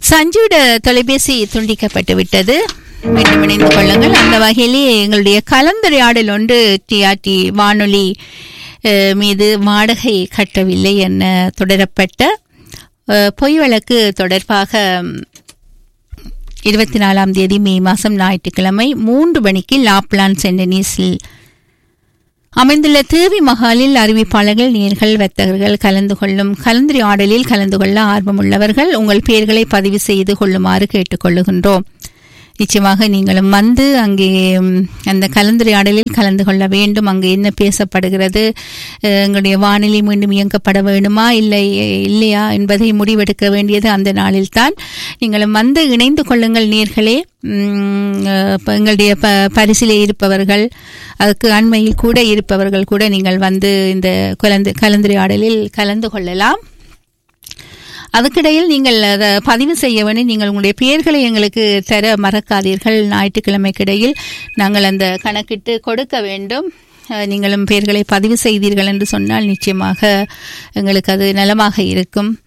சஞ்சுவிட தொலைபேசி துண்டிக்கப்பட்டு விட்டது மீண்டும் இணைந்து கொள்ளுங்கள் அந்த வகையிலே எங்களுடைய கலந்துரையாடல் ஒன்று டிஆர்டி வானொலி அஹ், மீது வாடகை கட்டவில்லை என தொடரப்பட்ட அஹ், பொய் வழக்கு தொடர்பாக இருபத்தி நாலாம் தேதி மே மாதம் ஞாயிற்றுக்கிழமை மூன்று மணிக்கு லாப்லான் சென்டனீஸில் அமைந்துள்ள தேவி மகாலில் அறிவிப்பாளர்கள் நேர்கள் வர்த்தகர்கள் கலந்து கொள்ளும் கலந்துரையாடலில் கலந்து கொள்ள ஆர்வமுள்ளவர்கள் உங்கள் பெயர்களை பதிவு செய்து கொள்ளுமாறு கேட்டுக்கொள்ளுகின்றோம் நிச்சயமாக நீங்களும் வந்து அங்கே ம், அந்த கலந்துரையாடலில் கலந்து கொள்ள வேண்டும் அங்கு என்ன பேசப்படுகிறது அஹ், எங்களுடைய வானிலை மீண்டும் இயங்கப்பட வேண்டுமா இல்லை இல்லையா என்பதை முடிவெடுக்க வேண்டியது அந்த நாளில்தான் நீங்களும் வந்து இணைந்து கொள்ளுங்கள் நேர்களே உம், அஹ், இப்ப எங்களுடைய ப பரிசிலே இருப்பவர்கள் அதுக்கு அண்மையில் கூட இருப்பவர்கள் கூட நீங்கள் வந்து இந்த கலந்து கலந்துரையாடலில் கலந்து கொள்ளலாம் அதுக்கிடையில் நீங்கள் அதை பதிவு செய்ய வேண்டும் நீங்கள் உங்களுடைய பெயர்களை எங்களுக்கு தர மறக்காதீர்கள் ஞாயிற்றுக்கிழமைக்கிடையில் நாங்கள் அந்த கணக்கிட்டு கொடுக்க வேண்டும் அஹ், நீங்களும் பெயர்களை பதிவு செய்தீர்கள் என்று சொன்னால் நிச்சயமாக எங்களுக்கு அது நலமாக இருக்கும்